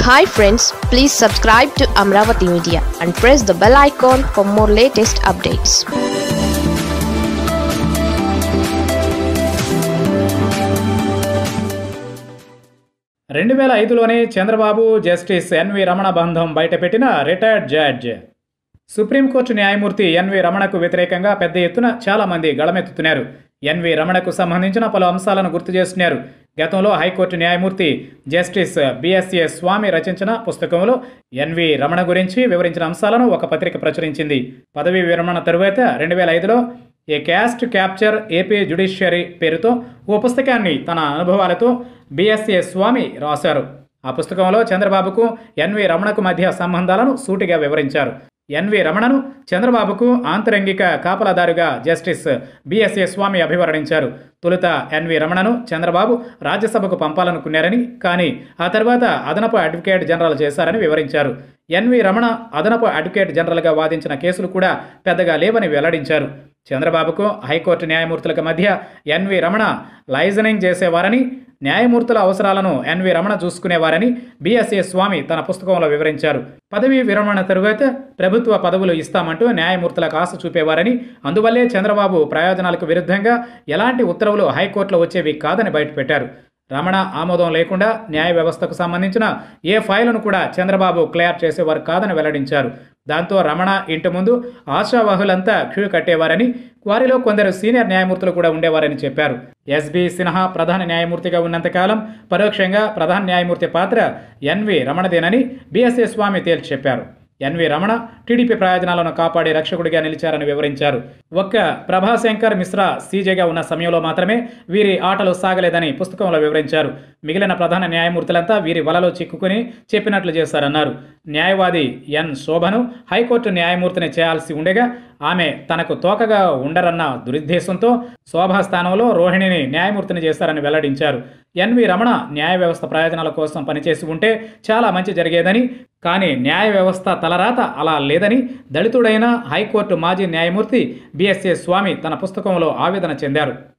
hi friends please subscribe to Amaravati media and press the bell icon for more latest updates రెండు వేల ఐదులోనే Chandrababu justice NV Ramana బంధం బయటపెట్టిన retired judge supreme court న్యాయమూర్తి NV రమణకు వ్యతిరేకంగా పెద్ద ఎత్తున చాలామంది గళమెత్తుతున్నారు ఎన్వి రమణకు సంబంధించిన పలు అంశాలను గుర్తు చేస్తున్నారు గతంలో హైకోర్టు న్యాయమూర్తి జస్టిస్ బిఎస్ఏ స్వామి రచించిన పుస్తకంలో ఎన్వి రమణ గురించి వివరించిన అంశాలను ఒక పత్రిక ప్రచురించింది పదవీ విరమణ తరువాత రెండు వేల ఐదులో a caste capture AP judiciary పేరుతో ఓ పుస్తకాన్ని తన అనుభవాలతో బిఎస్ఏ స్వామి రాశారు ఆ పుస్తకంలో చంద్రబాబుకు ఎన్వి రమణకు మధ్య సంబంధాలను సూటిగా వివరించారు ఎన్వి రమణను చంద్రబాబుకు ఆంతరంగిక కాపలాదారుగా జస్టిస్ బిఎస్ఏ స్వామి అభివర్ణించారు తొలుత ఎన్వి రమణను చంద్రబాబు రాజ్యసభకు పంపాలనుకున్నారని కానీ ఆ తర్వాత అదనపు అడ్వకేట్ జనరల్ చేశారని వివరించారు ఎన్వి రమణ అదనపు అడ్వకేట్ జనరల్గా వాదించిన కేసులు కూడా పెద్దగా లేవని వెల్లడించారు చంద్రబాబుకు హైకోర్టు న్యాయమూర్తులకు మధ్య ఎన్వి రమణ లైజనింగ్ చేసేవారని న్యాయమూర్తుల అవసరాలను ఎన్వి రమణ చూసుకునేవారని బిఎస్ఏ స్వామి తన పుస్తకంలో వివరించారు పదవీ విరమణ తరువాత ప్రభుత్వ పదవులు ఇస్తామంటూ న్యాయమూర్తులకు ఆశ చూపేవారని అందువల్లే చంద్రబాబు ప్రయోజనాలకు విరుద్ధంగా ఎలాంటి ఉత్తర్వులు హైకోర్టులో వచ్చేవి కాదని బయటపెట్టారు రమణ ఆమోదం లేకుండా న్యాయ వ్యవస్థకు సంబంధించిన ఏ ఫైలును కూడా చంద్రబాబు క్లియర్ చేసేవారు కాదని వెల్లడించారు దాంతో రమణ ఇంటి ముందు ఆశావాహులంతా క్యూ కట్టేవారని వారిలో కొందరు సీనియర్ న్యాయమూర్తులు కూడా ఉండేవారని చెప్పారు ఎస్బి సిన్హా ప్రధాన న్యాయమూర్తిగా ఉన్నంతకాలం పరోక్షంగా ప్రధాన న్యాయమూర్తి పాత్ర ఎన్వి రమణదేనని బిఎస్ఏ స్వామి తేల్చి చెప్పారు ఎన్వి రమణ టీడీపీ ప్రయోజనాలను కాపాడే రక్షకుడిగా నిలిచారని వివరించారు ఒక్క ప్రభాశంకర్ మిశ్రా సీజేగా ఉన్న సమయంలో మాత్రమే వీరి ఆటలు సాగలేదని పుస్తకంలో వివరించారు మిగిలిన ప్రధాన న్యాయమూర్తులంతా వీరి వలలో చిక్కుకుని చెప్పినట్లు చేశారన్నారు న్యాయవాది ఎన్ శోభను హైకోర్టు న్యాయమూర్తిని చేయాల్సి ఉండగా ఆమె తనకు తోకగా ఉండరన్న దురుద్దేశంతో శోభా స్థానంలో రోహిణిని న్యాయమూర్తిని చేశారని వెల్లడించారు ఎన్వి రమణ న్యాయ వ్యవస్థ ప్రయోజనాల కోసం పనిచేసి ఉంటే చాలా మంచి జరిగేదని కానీ న్యాయ వ్యవస్థ తలరాత అలా లేదని దళితుడైన హైకోర్టు మాజీ న్యాయమూర్తి బిఎస్ఏ స్వామి తన పుస్తకంలో ఆవేదన చెందారు